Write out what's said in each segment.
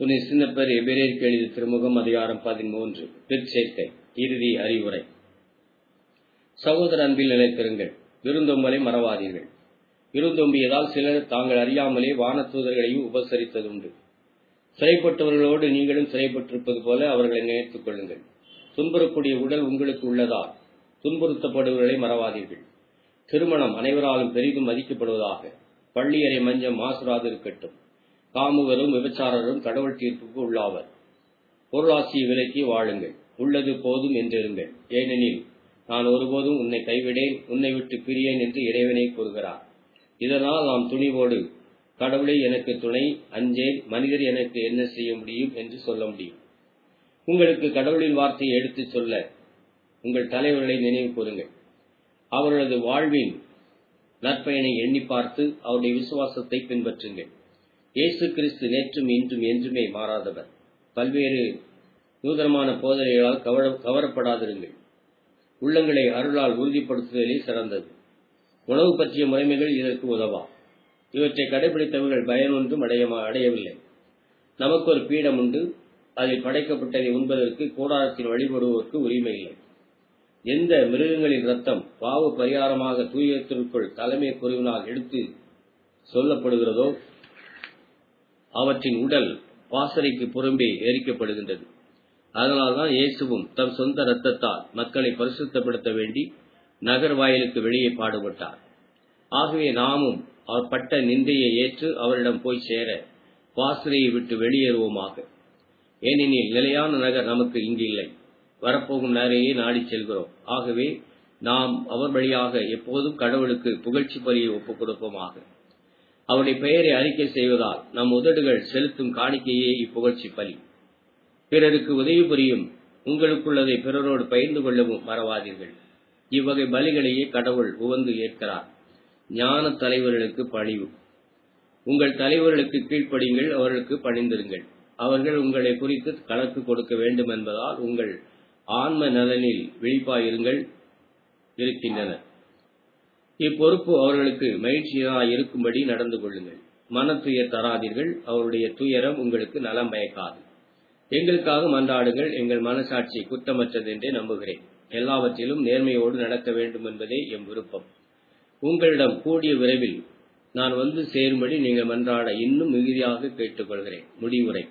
துணை சின்னப்பர் எபிரேற்கு எழுதிய திருமுகம் அதிகாரம் பதிமூன்று பிற்சேர்க்கை இறுதி அறிவுரை சகோதர அன்பில் நிலைத்திருங்கள் விருந்தோம்பலை மறவாதீர்கள் விருந்தோம்பியதால் சிலர் தாங்கள் அறியாமலே வானத்தூதர்களையும் உபசரித்ததுண்டு சிறைப்பட்டவர்களோடு நீங்களும் சிறைப்பட்டிருப்பது போல அவர்களை நினைத்துக் கொள்ளுங்கள் துன்புறக்கூடிய உடல் உங்களுக்கு உள்ளதா துன்புறுத்தப்படுவர்களை மறவாதீர்கள் திருமணம் அனைவராலும் பெரிதும் மதிக்கப்படுவதாக பள்ளியறை மஞ்சம் மாசுராது இருக்கட்டும் காமுகரும் விபச்சாரரும் கடவுள் தீர்ப்புக்கு உள்ளாவர் பொருளாசிய விலைக்கு வாழுங்கள் உள்ளது போதும் என்றிருங்கள் ஏனெனில் நான் ஒருபோதும் உன்னை கைவிடேன் உன்னை விட்டு பிரியேன் என்று இறைவனை கூறுகிறார் இதனால் நாம் துணிவோடு கடவுளை எனக்கு துணை அஞ்சேன் மனிதர் எனக்கு என்ன செய்ய முடியும் என்று சொல்ல முடியும் உங்களுக்கு கடவுளின் வார்த்தையை எடுத்துச் சொல்ல உங்கள் தலைவர்களை நினைவு கூறுங்கள் அவர்களது வாழ்வின் நற்பயனை எண்ணி பார்த்து அவருடைய விசுவாசத்தை பின்பற்றுங்கள் இயேசு கிறிஸ்து நேற்றும் இன்றும் என்றுமே மாறாதவர் பல்வேறு நூதனமான போதனைகளால் கவர கவரப்படாதிருங்கள் உள்ளங்களை அருளால் உறுதிப்படுத்துதலே சிறந்தது உணவு பற்றிய முறைமைகள் இதற்கு உதவா இவற்றை கடைபிடித்தவர்கள் பயனொன்றும் அடைய அடையவில்லை நமக்கு ஒரு பீடம் உண்டு அதில் படைக்கப்பட்டதை உண்பதற்கு கூடாரத்தில் வழிபடுவதற்கு உரிமை இல்லை எந்த மிருகங்களின் ரத்தம் பாவ பரிகாரமாக தூயத்திற்குள் தலைமை குருவினால் எடுத்து சொல்லப்படுகிறதோ அவற்றின் உடல் வாசனைக்கு புறம்பே எரிக்கப்படுகின்றது அதனால்தான் இயேசுவும் தம் சொந்த இரத்தத்தால் மக்களை பரிசுத்தப்படுத்த வேண்டி நகர் வாயிலுக்கு வெளியே பாடுபட்டார் ஆகவே நாமும் அவர் பட்ட நிந்தையை ஏற்று அவரிடம் போய் சேர வாசலையை விட்டு வெளியேறுவோமாக ஏனெனில் நிலையான நகர் நமக்கு இங்கு இல்லை வரப்போகும் நகரையே நாடி செல்கிறோம் ஆகவே நாம் அவர் வழியாக எப்போதும் கடவுளுக்கு புகழ்ச்சி பலியை ஒப்புக் கொடுப்போமாக அவருடைய பெயரை அறிக்கை செய்வதால் நம் உதடுகள் செலுத்தும் காணிக்கையே இப்புகழ்ச்சி பலி பிறருக்கு உதவி புரியும் உங்களுக்குள்ளதை பிறரோடு பகிர்ந்து கொள்ளவும் மறவாதீர்கள் இவ்வகை பலிகளையே கடவுள் உவந்து ஏற்கிறார் ஞான தலைவர்களுக்கு பணிவு உங்கள் தலைவர்களுக்கு கீழ்ப்படியுங்கள் அவர்களுக்கு பணிந்திருங்கள் அவர்கள் உங்களை குறித்து கணக்கு கொடுக்க வேண்டும் என்பதால் உங்கள் ஆன்ம நலனில் விழிப்பாயிருங்கள் இருக்கின்றனர் இப்பொறுப்பு அவர்களுக்கு மகிழ்ச்சியாக இருக்கும்படி நடந்து கொள்ளுங்கள் மன துயர் தராதீர்கள் அவருடைய துயரம் உங்களுக்கு நலம் பயக்காது எங்களுக்காக மன்றாடுங்கள் எங்கள் மனசாட்சி குற்றமற்றது என்றே நம்புகிறேன் எல்லாவற்றிலும் நேர்மையோடு நடக்க வேண்டும் என்பதே எம் விருப்பம் உங்களிடம் கூடிய விரைவில் நான் வந்து சேரும்படி நீங்கள் மன்றாட இன்னும் மிகுதியாக கேட்டுக்கொள்கிறேன் முடிவுரை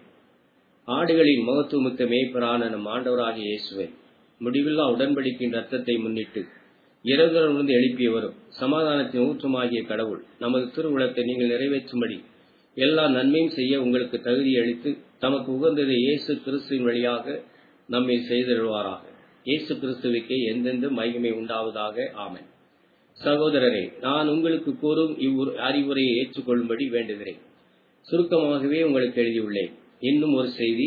ஆடுகளின் மகத்துவமிக்க மேய்ப்பரான நம் ஆண்டவராகிய இயேசுவை முடிவில்லா உடன்படிக்கையின் ரத்தத்தை முன்னிட்டு இறந்தவரிலிருந்து எழுப்பியவரும் சமாதானத்தின் ஊற்றமாகிய கடவுள் நமது திருவுளத்தை நீங்கள் நிறைவேற்றும்படி எல்லா நன்மையும் செய்ய உங்களுக்கு தகுதி அளித்து தமக்கு உகந்ததை இயேசு கிறிஸ்துவின் வழியாக நம்மை செய்திருவாராக இயேசு கிறிஸ்துவுக்கே எந்தெந்த மகிமை உண்டாவதாக ஆமன் சகோதரரே நான் உங்களுக்கு கூறும் இவ் அறிவுரையை ஏற்றுக்கொள்ளும்படி வேண்டுகிறேன் சுருக்கமாகவே உங்களுக்கு எழுதியுள்ளேன் இன்னும் ஒரு செய்தி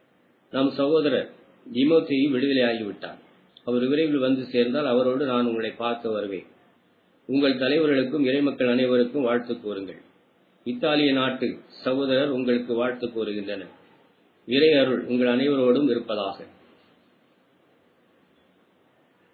நம் சகோதரர் ஜிமோத்தேயு விடுதலை ஆகிவிட்டார் அவர் விரைவில் வந்து சேர்ந்தால் அவரோடு நான் உங்களை பார்க்க வருவேன் உங்கள் தலைவர்களுக்கும் இறைமக்கள் அனைவருக்கும் வாழ்த்து கூறுங்கள் இத்தாலிய நாட்டு சகோதரர் உங்களுக்கு வாழ்த்து கூறுகின்றனர் இறை அருள் உங்கள் அனைவரோடும் இருப்பதாக